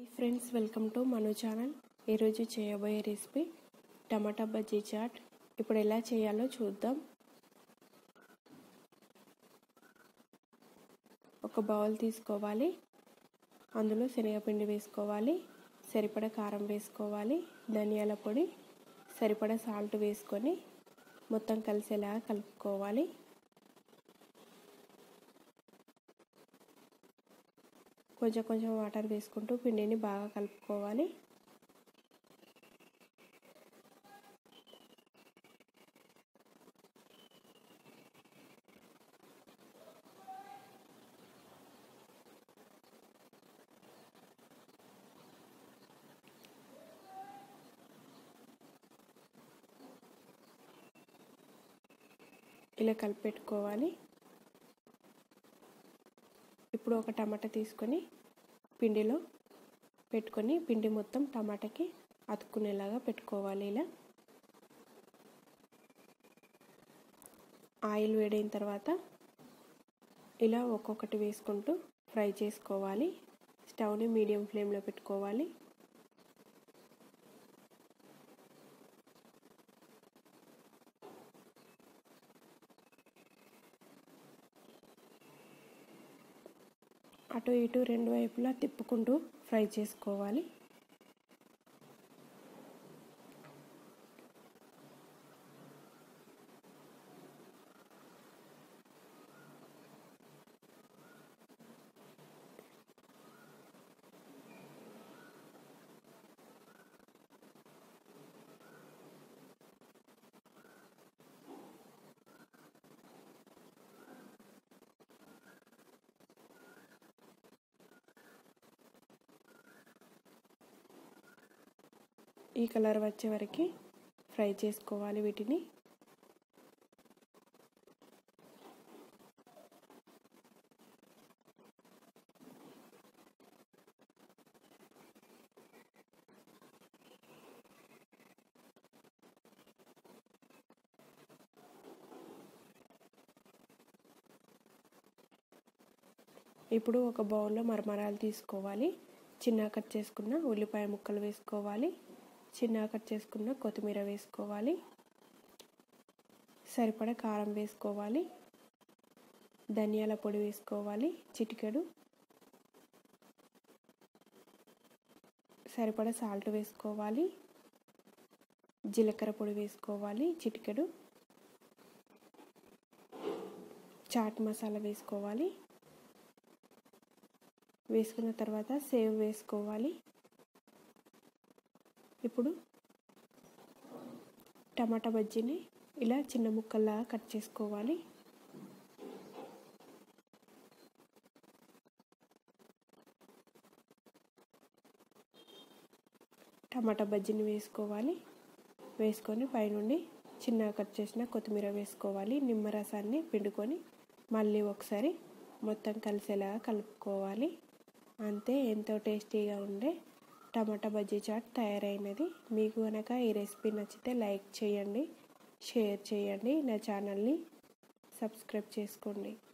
hi friends welcome to Manu channel ఈరోజు చేయబోయే recipe టమాటా bajji chat ఇప్పుడు ఎలా చేయాలో చూద్దాం ఒక బౌల్ తీసుకోవాలి అందులో శనగపిండి వేసుకోవాలి సరిపడ కారం వేసుకోవాలి ధనియాల పొడి సరిపడ సాల్ట్ వేసుకొని మొత్తం కలిసేలాగా కలుపుకోవాలి కొంచెం కొంచెం వాటర్ వేసుకుంటూ పిండిని బాగా కలుపుకోవాలి ఇలా కలిపెట్టుకోవాలి ఇప్పుడు ఒక టమాటా తీసుకొని పిండిలో పెట్టుకొని పిండి మొత్తం టమాటాకి అతుక్కునేలాగా పెట్టుకోవాలి ఇలా ఆయిల్ వేడైన తర్వాత ఇలా ఒక్కొక్కటి వేసుకుంటూ ఫ్రై చేసుకోవాలి స్టవ్ని మీడియం ఫ్లేమ్లో పెట్టుకోవాలి అటు ఇటు రెండు వైపులా తిప్పుకుంటూ ఫ్రై చేసుకోవాలి ఈ కలర్ వచ్చే వరకు ఫ్రై చేసుకోవాలి వీటిని ఇప్పుడు ఒక బౌల్లో మరమరాలు తీసుకోవాలి చిన్న కట్ చేసుకున్న ఉల్లిపాయ ముక్కలు వేసుకోవాలి చిన్న కట్ చేసుకున్న కొత్తిమీర వేసుకోవాలి సరిపడ కారం వేసుకోవాలి ధనియాల పొడి వేసుకోవాలి చిటికెడు సరిపడ సాల్ట్ వేసుకోవాలి జీలకర్ర పొడి వేసుకోవాలి చిటికెడు చాట్ మసాలా వేసుకోవాలి వేసుకున్న తర్వాత సేవ్ వేసుకోవాలి ఇప్పుడు టమాటా బజ్జీని ఇలా చిన్న ముక్కల్లా కట్ చేసుకోవాలి టమాటా బజ్జీని వేసుకోవాలి వేసుకొని పైనుండి చిన్నగా కట్ చేసిన కొత్తిమీర వేసుకోవాలి నిమ్మరసాన్ని పిండుకొని మళ్ళీ ఒకసారి మొత్తం కలిసేలాగా కలుపుకోవాలి అంతే ఎంతో టేస్టీగా ఉండే టమాటా బజ్జీ చాట్ తయారైనది మీకు కనుక ఈ రెసిపీ నచ్చితే లైక్ చేయండి షేర్ చేయండి నా ఛానల్ని సబ్స్క్రైబ్ చేసుకోండి